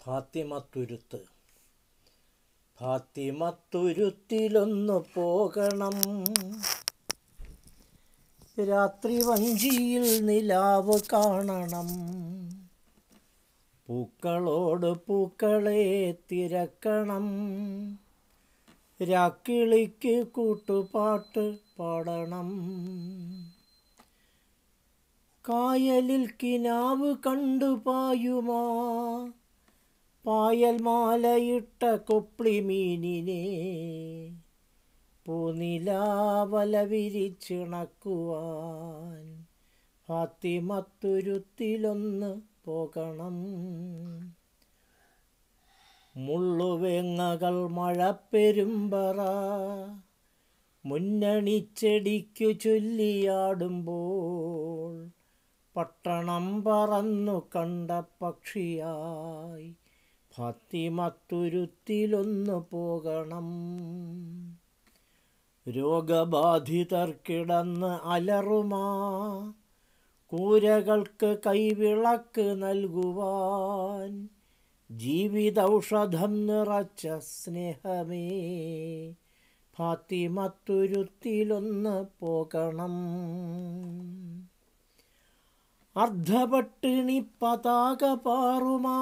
ഫാത്തിമത്തുരുത്ത് ഫാത്തിമത്തുരുത്തിലൊന്നു പോകണം രാത്രി വഞ്ചിയിൽ നിലാവ് കാണണം പൂക്കളോട് പൂക്കളെ തിരക്കണം രാക്കിളിക്ക് കൂട്ടുപാട്ട് പാടണം കായലിൽ കിനാവ് കണ്ടു പായുമാ പായൽ മാലയിട്ട കൊപ്ലിമീനിനെ പൂനിലാവല വിരിച്ചിണക്കുവാൻ ഫാത്തിമത്തുരുത്തിലൊന്ന് പോകണം മുള്ളുവേങ്ങകൾ മഴപ്പെരുമ്പറ മുന്നണിച്ചെടിക്കു ചൊല്ലിയാടുമ്പോൾ പട്ടണം പറന്നു കണ്ട പക്ഷിയായി ഫാത്തിമത്തുരുത്തിലൊന്നു പോകണം രോഗബാധിതർ കിടന്ന് അലറുമാ കൂരകൾക്ക് കൈവിളക്ക് നൽകുവാൻ ജീവിതൗഷധം നിറച്ച സ്നേഹമേ ഫാത്തിമത്തുരുത്തിലൊന്ന് പോകണം അർദ്ധപട്ടിണി പതാക പാറുമാ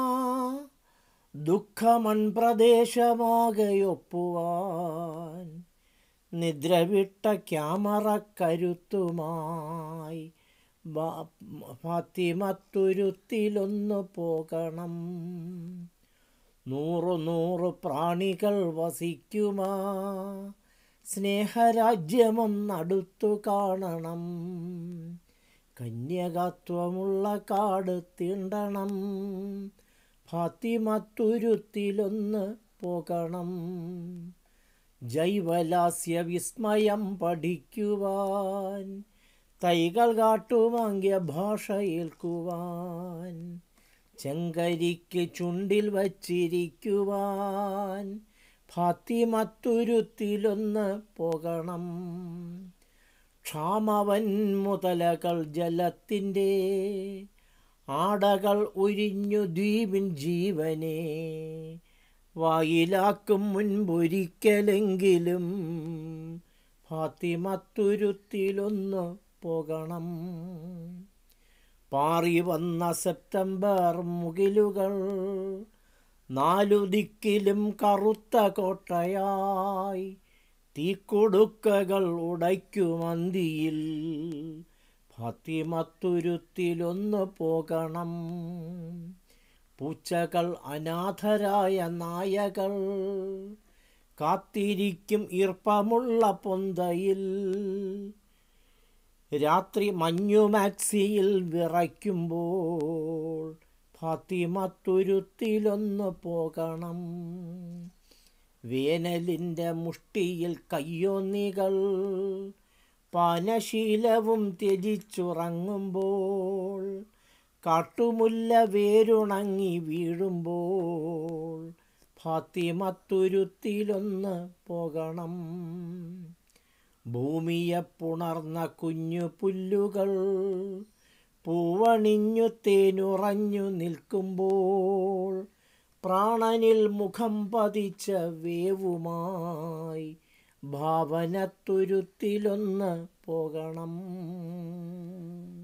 ദുഃഖമൺപ്രദേശമാകയൊപ്പുവാൻ നിദ്രവിട്ട ക്യാമറ കരുത്തുമായി ഫാത്തിമത്തുരുത്തിലൊന്നു പോകണം നൂറു നൂറ് പ്രാണികൾ വസിക്കുമാ സ്നേഹരാജ്യമൊന്നടുത്തു കാണണം കന്യകത്വമുള്ള കാട് തീണ്ടണം ഫാത്തിമത്തുരുത്തിലൊന്ന് പോകണം ജൈവലാസ്യ വിസ്മയം പഠിക്കുവാൻ തൈകൾ കാട്ടുവാങ്ങിയ ഭാഷ ഏൽക്കുവാൻ ചെങ്കരിക്ക് ചുണ്ടിൽ വച്ചിരിക്കുവാൻ ഫാത്തിമത്തുരുത്തിലൊന്ന് പോകണം ക്ഷാമവൻ മുതലകൾ ജലത്തിൻ്റെ ആടകൾ ഉരിഞ്ഞു ദ്വീപിൻ ജീവനെ വായിലാക്കും മുൻപൊരിക്കലെങ്കിലും ഫാത്തിമത്തുരുത്തിലൊന്ന് പോകണം പാറി വന്ന സെപ്റ്റംബർ മുകിലുകൾ നാലു ദിക്കിലും കറുത്ത കോട്ടയായി തീക്കൊടുക്കകൾ ഉടയ്ക്കുമന്തിയിൽ ഫാത്തിമത്തുരുത്തിലൊന്നു പോകണം പൂച്ചകൾ അനാഥരായ നായകൾ കാത്തിരിക്കും ഈർപ്പമുള്ള പൊന്തയിൽ രാത്രി മഞ്ഞുമാക്സിയിൽ വിറയ്ക്കുമ്പോൾ ഫാത്തിമത്തുരുത്തിലൊന്നു പോകണം വേനലിൻ്റെ മുഷ്ടിയിൽ കയ്യൊന്നികൾ പാനശീലവും ത്യജിച്ചുറങ്ങുമ്പോൾ കാട്ടുമുല്ല വേരുണങ്ങി വീഴുമ്പോൾ ഫാത്തിമത്തുരുത്തിലൊന്ന് പോകണം ഭൂമിയെ പുണർന്ന കുഞ്ഞു പുല്ലുകൾ പൂവണിഞ്ഞു തേനുറഞ്ഞു നിൽക്കുമ്പോൾ പ്രാണനിൽ മുഖം പതിച്ച വേവുമായി ഭാവനത്തുരുത്തിലൊന്ന് പോകണം